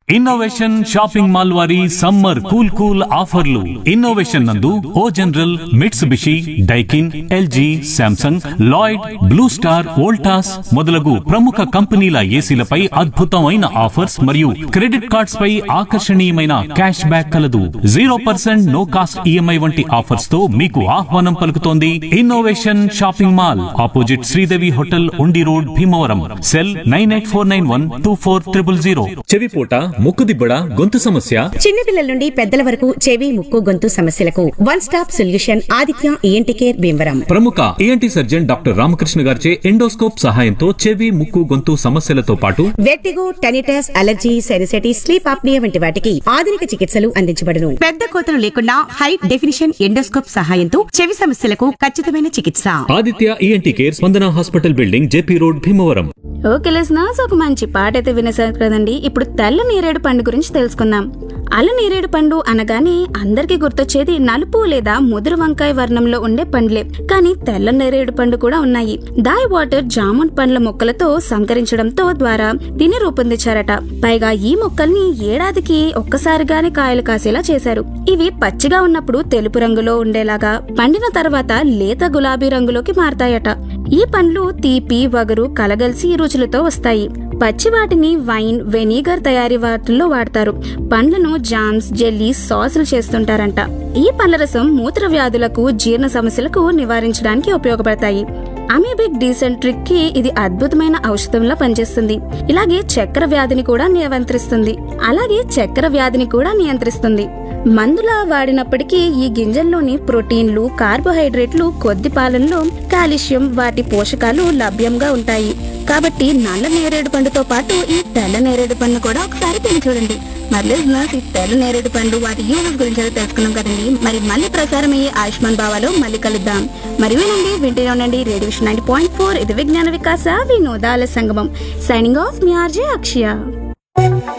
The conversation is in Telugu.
ఇన్నోవేషన్ షాపింగ్ మాల్ వారి సమ్మర్ కూల్ కూల్ ఆఫర్లు ఇన్నోవేషన్ నందు O General Mitsubishi Daikin LG Samsung Lloyd Blue Star Voltas మొదలగు ప్రముఖ కంపెనీల ఏసీలపై అద్భుతమైన ఆఫర్స్ మరియు క్రెడిట్ కార్డ్స్ పై ఆకర్షణీయమైన క్యాష్ బ్యాక్ కలదు zero percent no cost EMI వంటి ఆఫర్స్ తో మీకు ఆహ్వానం పలుకుతోంది innovation shopping mall opposite Sridevi hotel Undi road Bhimavaram cell nine eight four nine one two four triple zero చెవిపోట ముక్కుదిబ్బడ గొంతు సమస్య చిన్నపిల్లల నుండి పెద్దల వరకు చెవి ముక్కు గొంతు సమస్యలకు one stop solution Aditya ENT care Bhimavaram ప్రముఖ ఏఎన్టీ సర్జన్ డాక్టర్ రామకృష్ణ గారిచే ఎండోస్కోప్ సహాయంతో చెవి ముక్కు గొంతు సమస్యలతో పాటు vertigo tinnitus allergy sinusitis sleep apnoea వంటి వాటికి ఆధునిక చికిత్సలు అందించబడును పెద్ద కోతలు లేకుండా హై డెఫినిషన్ ఎండోస్కోప్ సహాయంతో చెవి సమస్యలకు ఖచ్చితమైన చికిత్స Aditya ENT care Spandana hospital building JP road Bhimavaram okay listeners ఒక మంచి పాట అయితే వినేసారు కదండి ఇప్పుడు తెల్ల నేరేడు పండు గురించి తెలుసుకుందాం అల్ల నేరేడు పండు అనగానే అందరికీ గుర్తొచ్చేది నలుపు లేదా ముదురు వంకాయ వర్ణంలో ఉండే పండ్లే కానీ తెల్ల నేరేడు పండు కూడా ఉన్నాయి దాయ్ వాటర్ జామున్ పండ్ల మొక్కలతో సంకరించడంతో ద్వారా దీన్ని రూపొందించారట పైగా ఈ మొక్కల్ని ఏడాదికి ఒక్కసారిగానే కాయలు కాసేలా చేశారు ఇవి పచ్చిగా ఉన్నప్పుడు తెలుపు రంగులో ఉండేలాగా పండిన తర్వాత లేత గులాబీ రంగులోకి మారతాయట ఈ పండ్లు తీపి వగరు కలగలిసి రుచులతో వస్తాయి పచ్చి వాటిని వైన్ వెనిగర్ తయారీ వాటిల్లో వాడతారు పండ్లను జామ్స్ జెల్లీ సాసులు చేస్తుంటారంట ఈ పండ్ల రసం మూత్ర వ్యాధులకు జీర్ణ సమస్యలకు నివారించడానికి ఉపయోగపడతాయి అమీబిక్ డీసెంట్రిక్ కి ఇది అద్భుతమైన ఔషధంలా పనిచేస్తుంది ఇలాగే చక్కెర వ్యాధిని కూడా నియంత్రిస్తుంది అలాగే చక్కెర వ్యాధిని కూడా నియంత్రిస్తుంది మందులా వాడినప్పటికీ ఈ గింజల్లోని ప్రోటీన్లు కార్బోహైడ్రేట్లు కొద్ది పాలనలో కాల్షియం వాటి పోషకాలు లభ్యంగా ఉంటాయి కాబట్టి నల్ల నేరేడు పండుతో పాటు ఈ తెల్ల నేరేడు పండు కూడా ఒకసారి తిని చూడండి మరి listeners, ఈ తెల్ల నేరేడు పండు వాటి యూజెస్ గురించి అయితే తెలుసుకున్నాం కదండి మరి మళ్ళీ ప్రసారం అయ్యే ఆయుష్మాన్ బావాలో మళ్ళీ కలుద్దాం మరి వినండి వింటూనే ఉండండి రేడియో నైన్టీ పాయింట్ ఫోర్ ఇది విజ్ఞాన వికాస వినోదాల సంగమం సైనింగ్ ఆఫ్ మీ ఆర్జే అక్షయ